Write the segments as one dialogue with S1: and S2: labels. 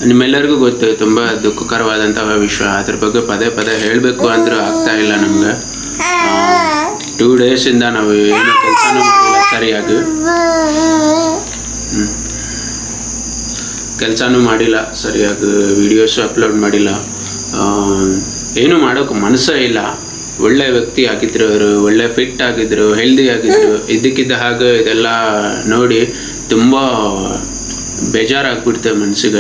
S1: ನಿಮ್ಮೆಲ್ಲರಿಗೂ ಗೊತ್ತು ತುಂಬ ದುಃಖಕರವಾದಂತಹ ವಿಷಯ ಅದ್ರ ಬಗ್ಗೆ ಪದೇ ಪದೇ ಹೇಳಬೇಕು ಅಂದ್ರೂ ಆಗ್ತಾ ಇಲ್ಲ ನಮ್ಗೆ ಟೂ ಡೇಸಿಂದ ನಾವು ಏನು ಕೆಲಸನೂ ಮಾಡಿಲ್ಲ ಸರಿಯಾಗಿ ಕೆಲಸನೂ ಮಾಡಿಲ್ಲ ಸರಿಯಾಗಿ ವಿಡಿಯೋಸು ಅಪ್ಲೋಡ್ ಮಾಡಿಲ್ಲ ಆ, ಏನೂ ಮಾಡೋಕೆ ಮನಸ್ಸೇ ಇಲ್ಲ ಒಳ್ಳೆ ವ್ಯಕ್ತಿ ಆಗಿದ್ರು ಅವರು ಒಳ್ಳೆ ಫಿಟ್ ಆಗಿದ್ರು ಹೆಲ್ದಿ ಆಗಿದ್ರು ಇದ್ದಕ್ಕಿದ್ದ ಹಾಗೆ ಇದೆಲ್ಲ ನೋಡಿ ತುಂಬ ಬೇಜಾರಾಗ್ಬಿಡ್ತೆ ಮನಸ್ಸಿಗೆ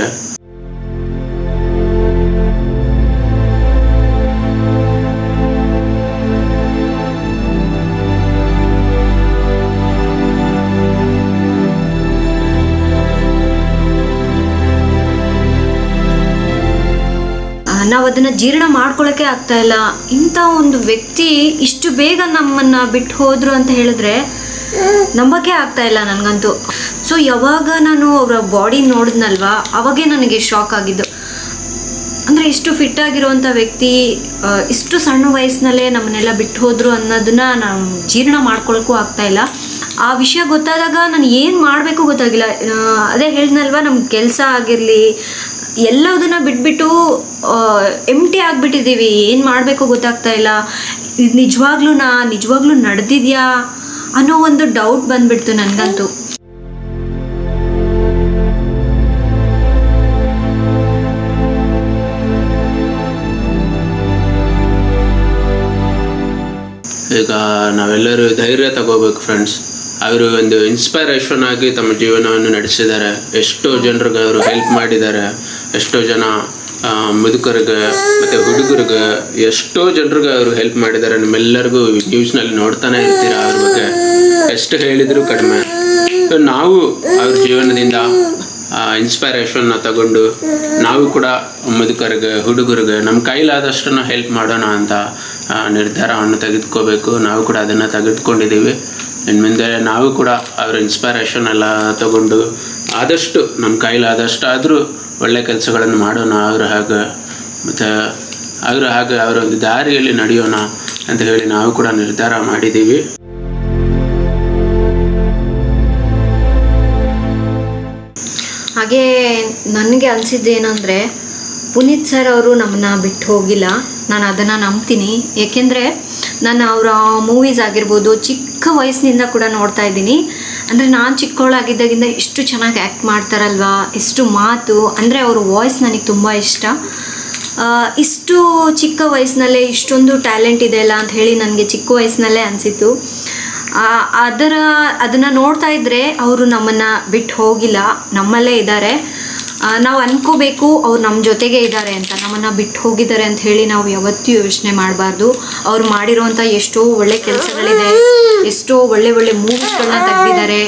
S2: ನಾವು ಅದನ್ನ ಜೀರ್ಣ ಮಾಡ್ಕೊಳಕ್ಕೆ ಆಗ್ತಾ ಇಲ್ಲ ಇಂಥ ಒಂದು ವ್ಯಕ್ತಿ ಇಷ್ಟು ಬೇಗ ನಮ್ಮನ್ನ ಬಿಟ್ಟು ಹೋದ್ರು ಅಂತ ಹೇಳಿದ್ರೆ ನಂಬಕ್ಕೆ ಆಗ್ತಾ ಇಲ್ಲ ನನಗಂತೂ ಸೊ ಯಾವಾಗ ನಾನು ಅವರ ಬಾಡಿ ನೋಡಿದ್ನಲ್ವಾ ಅವಾಗೇ ನನಗೆ ಶಾಕ್ ಆಗಿದ್ದು ಅಂದರೆ ಇಷ್ಟು ಫಿಟ್ ಆಗಿರುವಂಥ ವ್ಯಕ್ತಿ ಆ, ಇಷ್ಟು ಸಣ್ಣ ವಯಸ್ಸಿನಲ್ಲೇ ನಮ್ಮನ್ನೆಲ್ಲ ಬಿಟ್ಟು ಹೋದ್ರು ಅನ್ನೋದನ್ನ ನಾನು ಜೀರ್ಣ ಮಾಡ್ಕೊಳಕ್ಕೂ ಆಗ್ತಾ ಇಲ್ಲ ಆ ವಿಷಯ ಗೊತ್ತಾದಾಗ ನಾನು ಏನು ಮಾಡಬೇಕು ಗೊತ್ತಾಗಿಲ್ಲ ಆ, ಅದೇ ಹೇಳಿದ್ನಲ್ವಾ ನಮ್ಮ ಕೆಲಸ ಆಗಿರಲಿ ಎಲ್ಲದನ್ನ ಬಿಟ್ಬಿಟ್ಟು ಎಂಟಿ ಆಗಿಬಿಟ್ಟಿದ್ದೀವಿ ಏನು ಮಾಡಬೇಕು ಗೊತ್ತಾಗ್ತಾ ಇಲ್ಲ ಇದು ನಿಜವಾಗ್ಲೂ ನಾ ನಿಜವಾಗ್ಲೂ ನಡೆದಿದ್ಯಾ ಅನ್ನೋ ಒಂದು ಡೌಟ್ ಬಂದ್ಬಿಡ್ತು ನನಗಂತೂ
S1: ಈಗ ನಾವೆಲ್ಲರೂ ಧೈರ್ಯ ತಗೋಬೇಕು ಫ್ರೆಂಡ್ಸ್ ಅವರು ಒಂದು ಇನ್ಸ್ಪೈರೇಷನ್ ಆಗಿ ತಮ್ಮ ಜೀವನವನ್ನು ನಡೆಸಿದ್ದಾರೆ ಎಷ್ಟೋ ಜನರಿಗೆ ಅವರು ಹೆಲ್ಪ್ ಮಾಡಿದ್ದಾರೆ ಎಷ್ಟೋ ಜನ ಆ, ಮುದುಕರಿಗೆ ಮತ್ತು ಹುಡುಗರಿಗೆ ಎಷ್ಟೋ ಜನರಿಗೆ ಅವರು ಹೆಲ್ಪ್ ಮಾಡಿದ್ದಾರೆ ನಿಮ್ಮೆಲ್ಲರಿಗೂ ನ್ಯೂಸ್ನಲ್ಲಿ ನೋಡ್ತಾನೆ ಇರ್ತೀರ ಅವ್ರ ಬಗ್ಗೆ ಎಷ್ಟು ಹೇಳಿದರೂ ಕಡಿಮೆ So, ನಾವು ಅವ್ರ ಜೀವನದಿಂದ ಇನ್ಸ್ಪೈರೇಷನ್ನ ತಗೊಂಡು ನಾವು ಕೂಡ ಮುದುಕರಿಗೆ ಹುಡುಗರಿಗೆ ನಮ್ಮ ಕೈಲಾದಷ್ಟನ್ನು ಹೆಲ್ಪ್ ಮಾಡೋಣ ಅಂತ ಆ, ನಿರ್ಧಾರವನ್ನು ತೆಗೆದುಕೋಬೇಕು ನಾವು ಕೂಡ ಅದನ್ನು ತೆಗೆದುಕೊಂಡಿದ್ದೀವಿ ಇನ್ನು ಮುಂದೆ ನಾವು ಕೂಡ ಅವ್ರ ಇನ್ಸ್ಪೈರೇಷನ್ ಎಲ್ಲ ತಗೊಂಡು ಆದಷ್ಟು ನಮ್ಮ ಕೈಲಾದಷ್ಟು ಆದರೂ ಒಳ್ಳೆ ಕೆಲಸಗಳನ್ನು ಮಾಡೋಣ ಅವ್ರ ಹಾಗೆ ಮತ್ತು ಅವ್ರ ಹಾಗೆ ಅವರ ಒಂದು ದಾರಿಯಲ್ಲಿ ನಡೆಯೋಣ ಅಂತ ಹೇಳಿ ನಾವು ಕೂಡ ನಿರ್ಧಾರ ಮಾಡಿದ್ದೀವಿ
S2: ಹಾಗೆ ನನಗೆ ಅನಿಸಿದ್ದೇನೆಂದರೆ ಪುನೀತ್ ಸರ್ ಅವರು ನಮ್ಮನ್ನ ಬಿಟ್ಟು ಹೋಗಿಲ್ಲ ನಾನು ಅದನ್ನು ನಂಬ್ತೀನಿ ಏಕೆಂದರೆ ನಾನು ಅವರ ಮೂವೀಸ್ ಆಗಿರ್ಬೋದು ಚಿಕ್ಕ ವಯಸ್ಸಿನಿಂದ ಕೂಡ ನೋಡ್ತಾ ಇದ್ದೀನಿ ಅಂದರೆ ನಾನು ಚಿಕ್ಕವಳಾಗಿದ್ದಾಗಿಂದ ಎಷ್ಟು ಚೆನ್ನಾಗಿ ಆ್ಯಕ್ಟ್ ಮಾಡ್ತಾರಲ್ವಾ ಎಷ್ಟು ಮಾತು ಅಂದರೆ ಅವ್ರ ವಾಯ್ಸ್ ನನಗೆ ತುಂಬ ಇಷ್ಟ ಆ, ಇಷ್ಟು ಚಿಕ್ಕ ವಯಸ್ಸಿನಲ್ಲೇ ಇಷ್ಟೊಂದು ಟ್ಯಾಲೆಂಟ್ ಇದೆ ಅಲ್ಲ ಅಂತ ಹೇಳಿ ನನಗೆ ಚಿಕ್ಕ ವಯಸ್ಸಿನಲ್ಲೇ ಅನಿಸಿತು ಅದರ ಅದನ್ನು ನೋಡ್ತಾ ಇದ್ದರೆ ಅವರು ನಮ್ಮನ್ನು ಬಿಟ್ಟು ಹೋಗಿಲ್ಲ ನಮ್ಮಲ್ಲೇ ಇದ್ದಾರೆ ನಾವು ಅನ್ಕೋಬೇಕು ಅವ್ರು ನಮ್ಮ ಜೊತೆಗೆ ಇದ್ದಾರೆ ಅಂತ ನಮ್ಮನ್ನು ಬಿಟ್ಟು ಹೋಗಿದ್ದಾರೆ ಅಂತ ಹೇಳಿ ನಾವು ಯಾವತ್ತೂ ಯೋಚನೆ ಮಾಡಬಾರ್ದು ಅವ್ರು ಮಾಡಿರೋವಂಥ ಎಷ್ಟೋ ಒಳ್ಳೆ ಕೆಲಸಗಳಿದೆ ಎಷ್ಟೋ ಒಳ್ಳೆ ಒಳ್ಳೆ ಮೂವೀಸ್ಗಳನ್ನ ತೆಗೆದಿದ್ದಾರೆ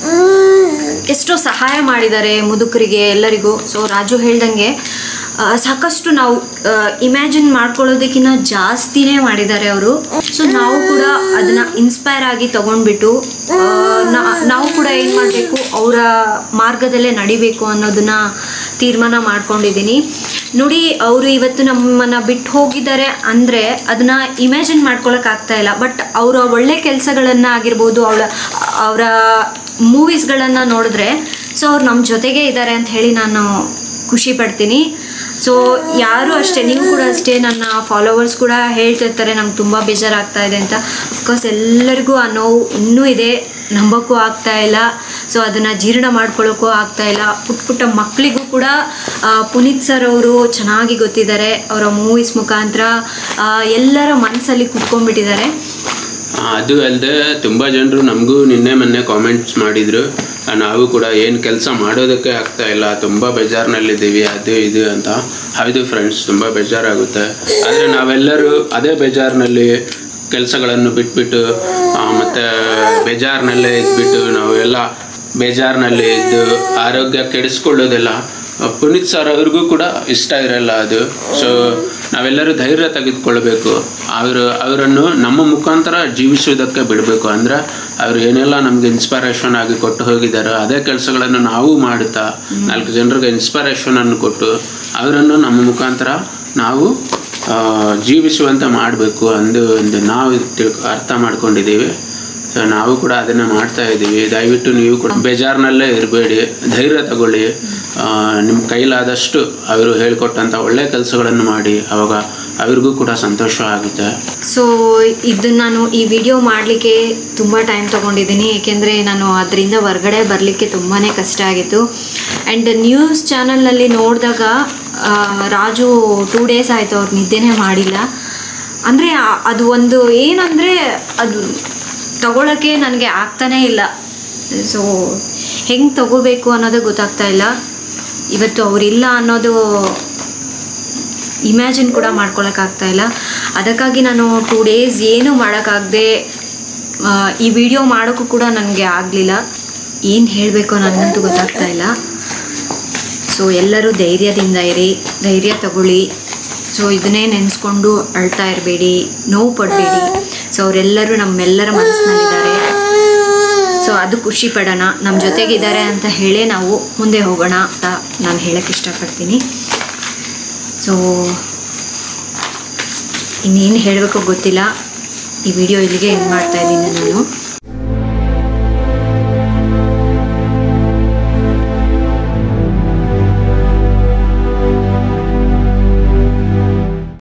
S2: ಎಷ್ಟೋ ಸಹಾಯ ಮಾಡಿದ್ದಾರೆ ಮುದುಕರಿಗೆ ಎಲ್ಲರಿಗೂ ಸೊ ರಾಜು ಹೇಳ್ದಂಗೆ ಆ, ಸಾಕಷ್ಟು ನಾವು ಇಮ್ಯಾಜಿನ್ ಮಾಡ್ಕೊಳ್ಳೋದಕ್ಕಿಂತ ಜಾಸ್ತಿನೇ ಮಾಡಿದ್ದಾರೆ ಅವರು ಸೊ ನಾವು ಕೂಡ ಅದನ್ನ ಇನ್ಸ್ಪೈರ್ ಆಗಿ ತಗೊಂಡ್ಬಿಟ್ಟು ಆ, ನಾ- ನಾವು ಕೂಡ ಏನು ಮಾಡಬೇಕು ಅವರ ಮಾರ್ಗದಲ್ಲೇ ನಡಿಬೇಕು ಅನ್ನೋದನ್ನ ತೀರ್ಮಾನ ಮಾಡ್ಕೊಂಡಿದ್ದೀನಿ ನೋಡಿ ಅವರು ಇವತ್ತು ನಮ್ಮನ್ನ ಬಿಟ್ಟು ಹೋಗಿದ್ದಾರೆ ಅಂದರೆ ಅದನ್ನ ಇಮ್ಯಾಜಿನ್ ಮಾಡ್ಕೊಳಕ್ ಆಗ್ತಾ ಇಲ್ಲ ಬಟ್ ಅವರ ಒಳ್ಳೆ ಕೆಲಸಗಳನ್ನ ಆಗಿರ್ಬೋದು ಅವಳ ಅವರ ಮೂವೀಸ್ಗಳನ್ನು ನೋಡಿದ್ರೆ ಸೊ ಅವ್ರು ನಮ್ಮ ಜೊತೆಗೆ ಇದ್ದಾರೆ ಅಂತ ಹೇಳಿ ನಾನು ಖುಷಿ ಪಡ್ತೀನಿ ಸೊ ಯಾರು ಅಷ್ಟೇ ನೀವು ಕೂಡ ಅಷ್ಟೇ ನನ್ನ ಫಾಲೋವರ್ಸ್ ಕೂಡ ಹೇಳ್ತಿರ್ತಾರೆ ನಂಗೆ ತುಂಬ ಬೇಜಾರಾಗ್ತಾ ಇದೆ ಅಂತ ಅಫ್ಕೋರ್ಸ್ ಎಲ್ಲರಿಗೂ ಆ ನೋವು ಇನ್ನೂ ಇದೆ ನಂಬೋಕ್ಕೂ ಆಗ್ತಾ ಇಲ್ಲ ಸೊ ಅದನ್ನು ಜೀರ್ಣ ಮಾಡ್ಕೊಳ್ಳೋಕ್ಕೂ ಆಗ್ತಾ ಇಲ್ಲ ಪುಟ್ಟ ಪುಟ್ಟ ಮಕ್ಕಳಿಗೂ ಕೂಡ ಆ, ಪುನೀತ್ ಸರ್ ಅವರು ಚೆನ್ನಾಗಿ ಗೊತ್ತಿದ್ದಾರೆ ಅವರ ಮೂವೀಸ್ ಮುಖಾಂತರ ಆ, ಎಲ್ಲರ ಮನಸ್ಸಲ್ಲಿ ಕುತ್ಕೊಂಡ್ಬಿಟ್ಟಿದ್ದಾರೆ
S1: ಆ, ಅದು ಅಲ್ಲದೆ ತುಂಬ ಜನರು ನಮಗೂ ನಿನ್ನೆ ಮೊನ್ನೆ ಕಾಮೆಂಟ್ಸ್ ಮಾಡಿದರು ನಾವು ಕೂಡ ಏನು ಕೆಲಸ ಮಾಡೋದಕ್ಕೆ ಆಗ್ತಾ ಇಲ್ಲ ತುಂಬ ಬೇಜಾರಿನಲ್ಲಿದ್ದೀವಿ ಅದು ಇದು ಅಂತ ಹೌದು ಫ್ರೆಂಡ್ಸ್ ತುಂಬ ಬೇಜಾರಾಗುತ್ತೆ ಆದರೆ ನಾವೆಲ್ಲರೂ ಅದೇ ಬೇಜಾರಿನಲ್ಲಿ ಕೆಲಸಗಳನ್ನು ಬಿಟ್ಬಿಟ್ಟು ಆ, ಮತ್ತು ಬೇಜಾರಿನಲ್ಲೇ ಇದ್ಬಿಟ್ಟು ನಾವು ಎಲ್ಲ ಬೇಜಾರಿನಲ್ಲಿ ಇದ್ದು ಆರೋಗ್ಯ ಕೆಡಿಸ್ಕೊಳ್ಳೋದೆಲ್ಲ ಆ, ಪುನೀತ್ ಸರ್ ಅವ್ರಿಗೂ ಕೂಡ ಇಷ್ಟ ಇರಲ್ಲ ಅದು ಸೊ ನಾವೆಲ್ಲರೂ ಧೈರ್ಯ ತೆಗೆದುಕೊಳ್ಬೇಕು ಅವರು ಅವರನ್ನು ನಮ್ಮ ಮುಖಾಂತರ ಜೀವಿಸುವುದಕ್ಕೆ ಬಿಡಬೇಕು ಅಂದರೆ ಅವರು ಏನೆಲ್ಲ ನಮಗೆ ಇನ್ಸ್ಪಿರೇಷನ್ ಆಗಿ ಕೊಟ್ಟು ಹೋಗಿದ್ದಾರೋ ಅದೇ ಕೆಲಸಗಳನ್ನು ನಾವು ಮಾಡುತ್ತಾ ನಾಲ್ಕು ಜನರಿಗೆ ಇನ್ಸ್ಪಿರೇಷನನ್ನು ಕೊಟ್ಟು ಅವರನ್ನು ನಮ್ಮ ಮುಖಾಂತರ ನಾವು ಆ, ಜೀವಿಸುವಂತೆ ಮಾಡಬೇಕು ಅಂದು ಒಂದು ನಾವು ತಿಳ್ಕೊ ಅರ್ಥ ಮಾಡ್ಕೊಂಡಿದ್ದೀವಿ ಸೊ ನಾವು ಕೂಡ ಅದನ್ನು ಮಾಡ್ತಾ ಇದ್ದೀವಿ ದಯವಿಟ್ಟು ನೀವು ಕೂಡ ಬೇಜಾರಿನಲ್ಲೇ ಇರಬೇಡಿ ಧೈರ್ಯ ತಗೊಳ್ಳಿ ನಿಮ್ಮ ಕೈಲಾದಷ್ಟು ಅವರು ಹೇಳಿಕೊಟ್ಟಂಥ ಒಳ್ಳೆಯ ಕೆಲಸಗಳನ್ನು ಮಾಡಿ ಅವಾಗ ಅವ್ರಿಗೂ ಕೂಡ ಸಂತೋಷ ಆಗುತ್ತೆ
S2: ಸೊ ಇದು ನಾನು ಈ ವಿಡಿಯೋ ಮಾಡಲಿಕ್ಕೆ ತುಂಬ ಟೈಮ್ ತೊಗೊಂಡಿದ್ದೀನಿ ಏಕೆಂದರೆ ನಾನು ಅದರಿಂದ ಹೊರ್ಗಡೆ ಬರಲಿಕ್ಕೆ ತುಂಬಾ ಕಷ್ಟ ಆಗಿತ್ತು ಆ್ಯಂಡ್ ನ್ಯೂಸ್ ಚಾನಲ್ನಲ್ಲಿ ನೋಡಿದಾಗ ರಾಜು ಟೂ ಡೇಸ್ ಆಯಿತು ಅವ್ರು ನಿದ್ದೆನೇ ಮಾಡಿಲ್ಲ ಅಂದರೆ ಅದು ಒಂದು ಏನಂದರೆ ಅದು ತಗೊಳ್ಳೋಕ್ಕೆ ನನಗೆ ಆಗ್ತಾನೇ ಇಲ್ಲ ಸೊ ಹೆಂಗೆ ತಗೋಬೇಕು ಅನ್ನೋದು ಗೊತ್ತಾಗ್ತಾ ಇಲ್ಲ ಇವತ್ತು ಅವರಿಲ್ಲ ಅನ್ನೋದು ಇಮ್ಯಾಜಿನ್ ಕೂಡ ಮಾಡ್ಕೊಳಕ್ಕಾಗ್ತಾ ಇಲ್ಲ ಅದಕ್ಕಾಗಿ ನಾನು ಟೂ ಡೇಸ್ ಏನೂ ಮಾಡೋಕ್ಕಾಗದೆ ಈ ವಿಡಿಯೋ ಮಾಡೋಕ್ಕೂ ಕೂಡ ನನಗೆ ಆಗಲಿಲ್ಲ ಏನು ಹೇಳಬೇಕು ನನಗಂತೂ ಗೊತ್ತಾಗ್ತಾ ಇಲ್ಲ ಸೊ ಎಲ್ಲರೂ ಧೈರ್ಯದಿಂದ ಇರಿ ಧೈರ್ಯ ತಗೊಳ್ಳಿ ಸೊ ಇದನ್ನೇ ನೆನೆಸ್ಕೊಂಡು ಅಳ್ತಾ ಇರಬೇಡಿ ನೋವು ಪಡಬೇಡಿ ಸೊ ಅವರೆಲ್ಲರೂ ನಮ್ಮೆಲ್ಲರ ಮನಸ್ಸಿನಲ್ಲಿದ್ದಾರೆ ಸೊ ಅದು ಖುಷಿ ಪಡೋಣ ನಮ್ಮ ಜೊತೆಗಿದ್ದಾರೆ ಅಂತ ಹೇಳೇ ನಾವು ಮುಂದೆ ಹೋಗೋಣ ಅಂತ ನಾನು ಹೇಳಕ್ಕೆ ಇಷ್ಟಪಡ್ತೀನಿ ಸೊ ಇನ್ನೇನು ಹೇಳಬೇಕು ಗೊತ್ತಿಲ್ಲ ಈ ವಿಡಿಯೋ ಇಲ್ಲಿಗೆ ಎಂಡ್ ಮಾಡ್ತಾ ಇದ್ದೀನಿ ನಾನು